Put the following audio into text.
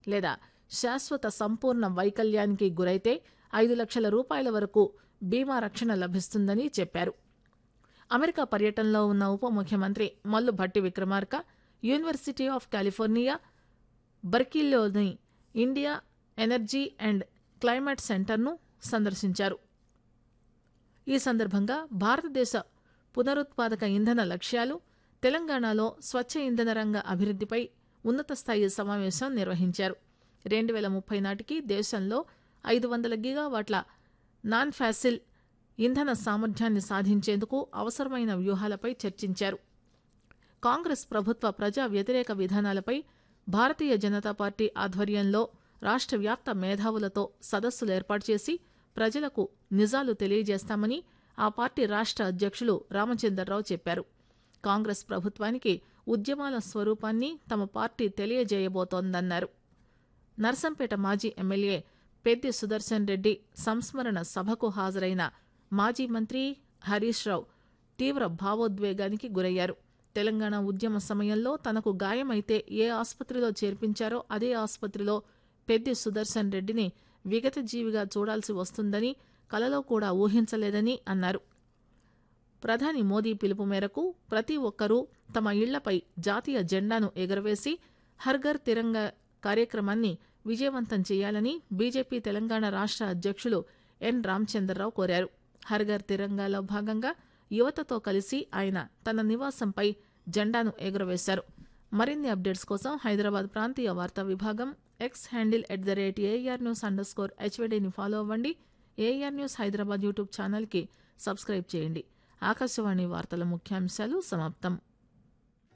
లేదా శాశ్వత సంపూర్ణ వైకల్యానికి గురైతే ఐదు లక్షల రూపాయల వరకు బీమా రక్షణ లభిస్తుందని చెప్పారు అమెరికా పర్యటనలో ఉన్న ఉప ముఖ్యమంత్రి Mallu Bhatti Vikramarka university of California బర్కిల్లోని ఇండియా ఎనర్జీ అండ్ క్లైమేట్ సెంటర్ను సందర్శించారు ఈ సందర్భంగా భారతదేశ పునరుత్పాదక ఇంధన లక్ష్యాలు తెలంగాణలో స్వచ్ఛ ఇంధన రంగ అభివృద్ధిపై ఉన్నత స్థాయి సమావేశం నిర్వహించారు రెండు వేల ముప్పై నాటికి దేశంలో ఐదు వందల గిగావాట్ల నాన్ ఫాసిల్ ఇంధన సామర్థ్యాన్ని సాధించేందుకు అవసరమైన వ్యూహాలపై చర్చించారు కాంగ్రెస్ ప్రభుత్వ ప్రజా వ్యతిరేక విధానాలపై భారతీయ జనతా పార్టీ ఆధ్వర్యంలో రాష్ట్ర వ్యాప్త మేధావులతో సదస్సులు ఏర్పాటు చేసి ప్రజలకు నిజాలు తెలియజేస్తామని ఆ పార్టీ రాష్ట్ర అధ్యక్షులు రామచంద్రరావు చెప్పారు కాంగ్రెస్ ప్రభుత్వానికి ఉద్యమాల స్వరూపాన్ని తమ పార్టీ తెలియజేయబోతోందన్నారు నర్సంపేట మాజీ ఎమ్మెల్యే పెద్ది సుదర్శన్ రెడ్డి సంస్మరణ సభకు హాజరైన మాజీ మంత్రి హరీష్ రావు తీవ్ర భావోద్వేగానికి గురయ్యారు తెలంగాణ ఉద్యమ సమయంలో తనకు గాయమైతే ఏ ఆసుపత్రిలో చేర్పించారో అదే ఆసుపత్రిలో పెద్ది సుదర్శన్ రెడ్డిని విగత జీవిగా చూడాల్సి వస్తుందని కలలో కూడా ఊహించలేదని అన్నారు ప్రధాని మోదీ పిలుపు మేరకు ప్రతి ఒక్కరూ తమ ఇళ్లపై జాతీయ జెండాను ఎగురవేసి హర్ఘర్ తిరంగా కార్యక్రమాన్ని విజయవంతం చేయాలని బీజేపీ తెలంగాణ రాష్ట్ర అధ్యక్షులు ఎన్ రామచంద్రరావు కోరారు హర్ఘర్ తిరంగాలో భాగంగా యువతతో కలిసి ఆయన తన నివాసంపై జెండాను ఎగురవేశారు మరిన్ని అప్డేట్స్ కోసం హైదరాబాద్ ప్రాంతీయ వార్తా విభాగం X handle at the rate AR news underscore స్కోర్ హెచ్వీడీని ఫాలో అవ్వండి ఏఆర్ న్యూస్ హైదరాబాద్ యూట్యూబ్ ఛానల్కి సబ్స్క్రైబ్ చేయండి ఆకాశవాణి వార్తల ముఖ్యాంశాలు సమాప్తం